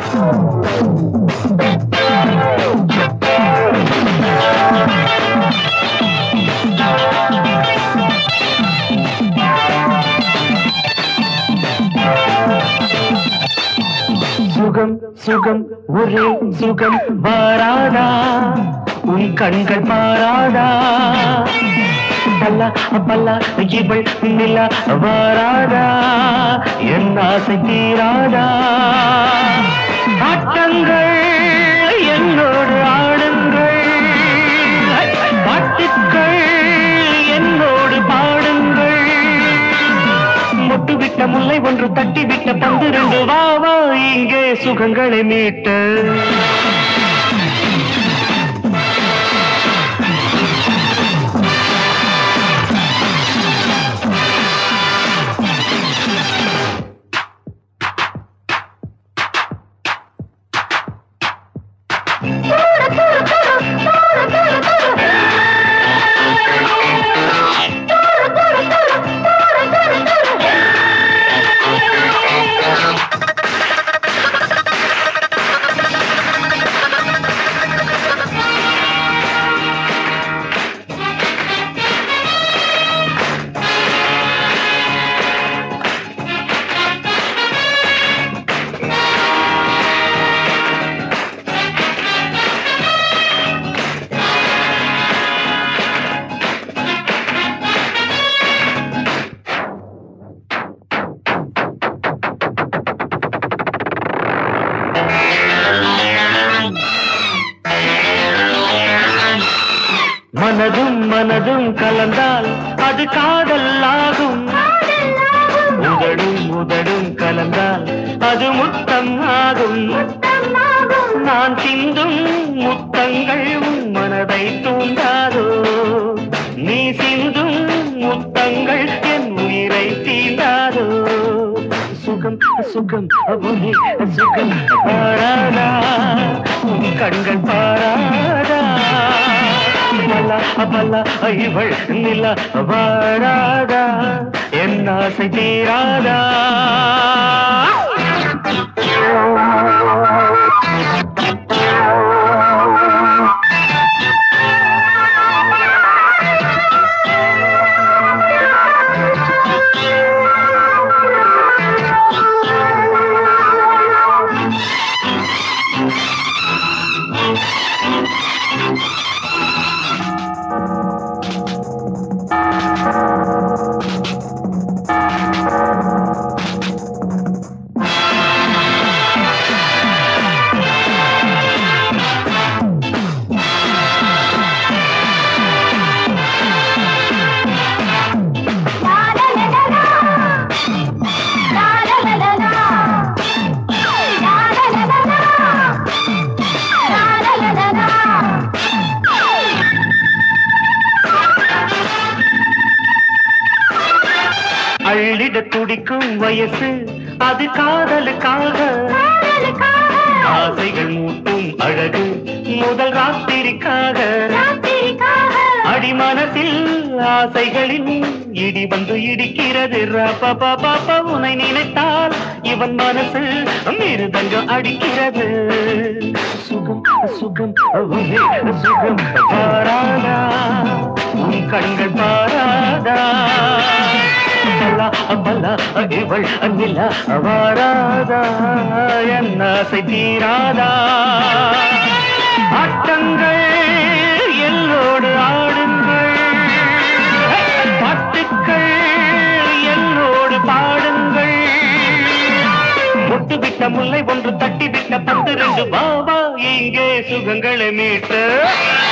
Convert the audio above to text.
சுகம் சுகம் ஒரே சுகம் வாராதா உன் கண்கள் பாராதா பல்லா பல்லா இவள் நிலா வாராதா என் ஆசை தீராதா ஆட்டங்கள் என்னோடு ஆடுங்கள் பாட்டுக்கள் என்னோடு பாடுங்கள் மொட்டுவிட்ட முல்லை ஒன்று தட்டிவிட்ட பந்திரண்டு வா வா இங்கே சுகங்களை மீட்ட மனதும் மனதும் கலந்தால் அது காதல் ஆகும் உதடும் உதடும் கலந்தால் அது முத்தம் ஆகும் நான் சிந்தும் முத்தங்கள் உன் மனதை தூண்டாதோ நீ சிந்தும் முத்தங்கள் என் உயிரை தீண்டாதோ சுகம் சுகம் ஒரே சுகம் பாராதா உன் கண்கள் பாராதா பலா பலா இவள் நில வாராதா என் ஆசை தீராதா அள்ளிட துடிக்கும் வயசு அது காதலுக்காக ஆசைகள் மூட்டும் அழகு முதல் ராத்திரிக்காக அடிமனத்தில் ஆசைகளின் இடி வந்து இடிக்கிறது ரப்ப பாப்பா உன்னை நினைத்தால் இவன் மனசு மிருதங்கம் அடிக்கிறது சுகம் சுகம் ஒரே சுகம் பாராதா உன் கண்கள் பாராதா பலா பலா இவள் நில வாராதா என் ஆசை தீராதா ஆட்டங்கள் எல்லோடு ஆடுங்கள் பாட்டுக்கள் என்னோடு பாடுங்கள் முட்டுவிட்ட முல்லை ஒன்று தட்டிவிட்ட பத்து ரெண்டு பாபா இங்கே சுகங்களை மீட்ட